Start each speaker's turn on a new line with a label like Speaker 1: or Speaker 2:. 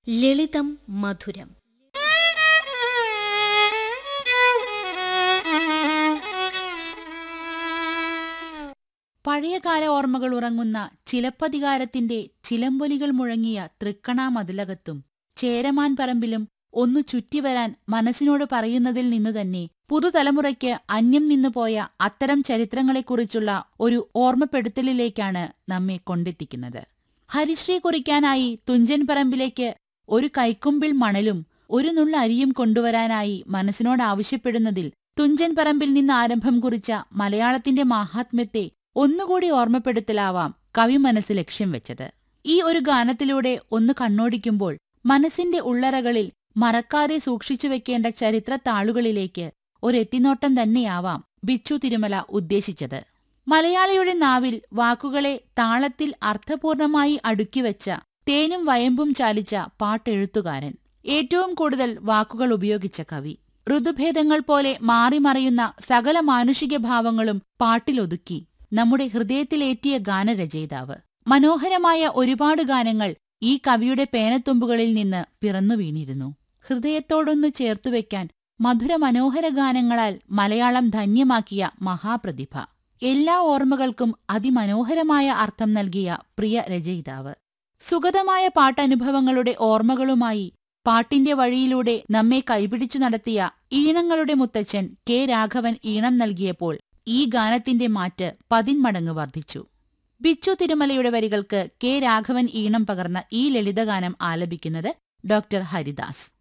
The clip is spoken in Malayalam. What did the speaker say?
Speaker 1: ലളിതം മധുരം
Speaker 2: പഴയകാല ഓർമ്മകൾ ഉറങ്ങുന്ന ചിലപ്പതികാരത്തിന്റെ ചിലമ്പൊലികൾ മുഴങ്ങിയ തൃക്കണാ മതിലകത്തും ചേരമാൻ പറമ്പിലും ഒന്നു ചുറ്റിവരാൻ മനസ്സിനോട് പറയുന്നതിൽ നിന്നു തന്നെ പുതുതലമുറയ്ക്ക് അന്യം നിന്നുപോയ അത്തരം ചരിത്രങ്ങളെക്കുറിച്ചുള്ള ഒരു ഓർമ്മപ്പെടുത്തലിലേക്കാണ് നമ്മെ കൊണ്ടെത്തിക്കുന്നത് ഹരിശ്രീ കുറിക്കാനായി തുഞ്ചൻ പറമ്പിലേക്ക് ഒരു കൈക്കുമ്പിൾ മണലും ഒരു നുള്ള അരിയും കൊണ്ടുവരാനായി മനസ്സിനോട് ആവശ്യപ്പെടുന്നതിൽ തുഞ്ചൻ പറമ്പിൽ നിന്ന് ആരംഭം കുറിച്ച മലയാളത്തിന്റെ മാഹാത്മ്യത്തെ ഒന്നുകൂടി ഓർമ്മപ്പെടുത്തലാവാം കവി മനസ്സ് ലക്ഷ്യം വെച്ചത് ഈ ഒരു ഗാനത്തിലൂടെ ഒന്ന് കണ്ണോടിക്കുമ്പോൾ മനസ്സിന്റെ ഉള്ളറകളിൽ മറക്കാതെ സൂക്ഷിച്ചു വെക്കേണ്ട ചരിത്ര താളുകളിലേക്ക് ഒരെത്തിനോട്ടം തന്നെയാവാം ബിച്ചു തിരുമല ഉദ്ദേശിച്ചത് മലയാളിയുടെ നാവിൽ വാക്കുകളെ താളത്തിൽ അർത്ഥപൂർണമായി അടുക്കിവെച്ച തേനും വയമ്പും ചാലിച്ച പാട്ടെഴുത്തുകാരൻ ഏറ്റവും കൂടുതൽ വാക്കുകൾ ഉപയോഗിച്ച കവി ഋതുഭേദങ്ങൾ പോലെ മാറിമറയുന്ന സകല മാനുഷിക ഭാവങ്ങളും പാട്ടിലൊതുക്കി നമ്മുടെ ഹൃദയത്തിലേറ്റിയ ഗാനരചയിതാവ് മനോഹരമായ ഒരുപാട് ഗാനങ്ങൾ ഈ കവിയുടെ പേനത്തുമ്പുകളിൽ നിന്ന് പിറന്നു വീണിരുന്നു ഹൃദയത്തോടൊന്ന് ചേർത്തുവെക്കാൻ മധുര മനോഹര ഗാനങ്ങളാൽ മലയാളം ധന്യമാക്കിയ മഹാപ്രതിഭ എല്ലാ ഓർമ്മകൾക്കും അതിമനോഹരമായ അർത്ഥം നൽകിയ പ്രിയ രചയിതാവ് സുഗതമായ പാട്ടനുഭവങ്ങളുടെ ഓർമ്മകളുമായി പാട്ടിന്റെ വഴിയിലൂടെ നമ്മെ കൈപിടിച്ചു നടത്തിയ ഈണങ്ങളുടെ മുത്തച്ഛൻ കെ രാഘവൻ ഈണം നൽകിയപ്പോൾ ഈ ഗാനത്തിന്റെ മാറ്റ് പതിന്മടങ്ങ് വർദ്ധിച്ചു ബിച്ചു തിരുമലയുടെ വരികൾക്ക് കെ രാഘവൻ ഈണം പകർന്ന ഈ ലളിതഗാനം ആലപിക്കുന്നത് ഡോക്ടർ ഹരിദാസ്